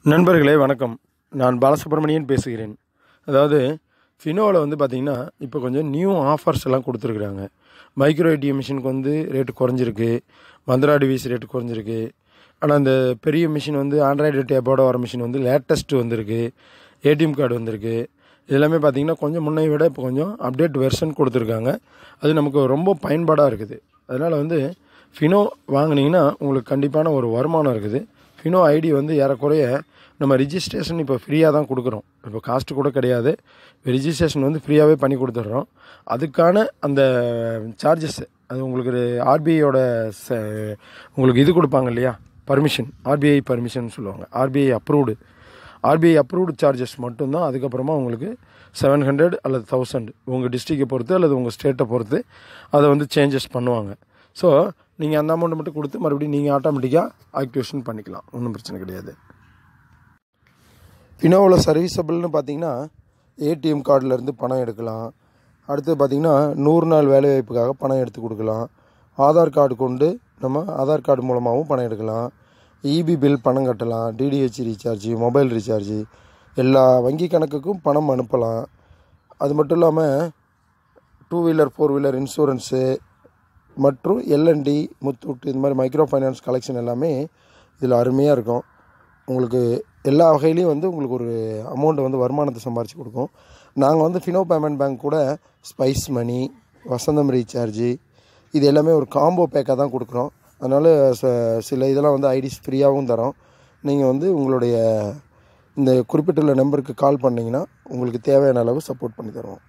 நண்பர்களே வணக்கம் நான் பாலசுப்ரமணியன் பேசுகிறேன் அதாவது ஃபினோவில் வந்து பார்த்திங்கன்னா இப்போ கொஞ்சம் நியூ ஆஃபர்ஸ் எல்லாம் கொடுத்துருக்குறாங்க மைக்ரோ ஏடிஎம் மிஷினுக்கு வந்து ரேட்டு குறைஞ்சிருக்கு மந்த்ரா டிவிஸ் ரேட்டு குறைஞ்சிருக்கு ஆனால் அந்த பெரிய மிஷின் வந்து ஆண்ட்ராய்டு டேப்போட வர மிஷின் வந்து லேட்டஸ்ட் வந்திருக்கு ஏடிஎம் கார்டு வந்திருக்கு இதெல்லாமே பார்த்திங்கன்னா கொஞ்சம் முன்னை விட இப்போ கொஞ்சம் அப்டேட் வெர்ஷன் கொடுத்துருக்காங்க அது நமக்கு ரொம்ப பயன்பாடாக இருக்குது அதனால் வந்து ஃபினோ வாங்குனீங்கன்னா உங்களுக்கு கண்டிப்பான ஒரு வருமானம் இருக்குது ஃபினோ ஐடி வந்து ஏறக்குறைய நம்ம ரிஜிஸ்ட்ரேஷன் இப்போ ஃப்ரீயாக தான் கொடுக்குறோம் இப்போ காஸ்ட்டு கூட கிடையாது ரிஜிஸ்ட்ரேஷன் வந்து ஃப்ரீயாகவே பண்ணி கொடுத்துட்றோம் அதுக்கான அந்த சார்ஜஸ் அது உங்களுக்கு ஆர்பிஐயோட உங்களுக்கு இது கொடுப்பாங்க இல்லையா பர்மிஷன் ஆர்பிஐ பர்மிஷன் சொல்லுவாங்க RBI approved RBI approved charges மட்டும்தான் அதுக்கப்புறமா உங்களுக்கு செவன் ஹண்ட்ரட் அல்லது தௌசண்ட் உங்கள் டிஸ்ட்ரிக்டை பொறுத்து அல்லது உங்கள் ஸ்டேட்டை பொறுத்து அதை வந்து சேஞ்சஸ் பண்ணுவாங்க ஸோ நீங்கள் அந்த அமௌண்ட்டை மட்டும் கொடுத்து மறுபடியும் நீங்கள் ஆட்டோமேட்டிக்காக ஆக்டிவேஷன் பண்ணிக்கலாம் ஒன்றும் பிரச்சனை கிடையாது ஃபினோவில் சர்வீஸபிள்னு பார்த்தீங்கன்னா ஏடிஎம் கார்டிலேருந்து பணம் எடுக்கலாம் அடுத்து பார்த்திங்கன்னா நூறு நாள் வேலைவாய்ப்புக்காக பணம் எடுத்து கொடுக்கலாம் ஆதார் கார்டு கொண்டு நம்ம ஆதார் கார்டு மூலமாகவும் பணம் எடுக்கலாம் இபி பில் பணம் கட்டலாம் டிடிஹெச் ரீசார்ஜ் மொபைல் ரீசார்ஜ் எல்லா வங்கி கணக்குக்கும் பணம் அனுப்பலாம் அது மட்டும் இல்லாமல் two wheeler four wheeler insurance மற்றும் எல்என்டி முத்தூட் இந்த மாதிரி மைக்ரோ ஃபைனான்ஸ் கலெக்ஷன் எல்லாமே இதில் அருமையாக இருக்கும் உங்களுக்கு எல்லா வகையிலையும் வந்து உங்களுக்கு ஒரு அமௌண்ட்டை வந்து வருமானத்தை சம்பாரித்து கொடுக்கும் நாங்கள் வந்து ஃபினோ பேமெண்ட் பேங்க் கூட ஸ்பைஸ் மணி வசந்தம் ரீசார்ஜு இது எல்லாமே ஒரு காம்போ பேக்காக தான் கொடுக்குறோம் அதனால் ச சில இதெல்லாம் வந்து ஐடிஸ் ஃப்ரீயாகவும் தரோம் நீங்கள் வந்து உங்களுடைய இந்த குறிப்பிட்டுள்ள நம்பருக்கு கால் பண்ணிங்கன்னா உங்களுக்கு தேவையான அளவு சப்போர்ட் பண்ணி தருவோம்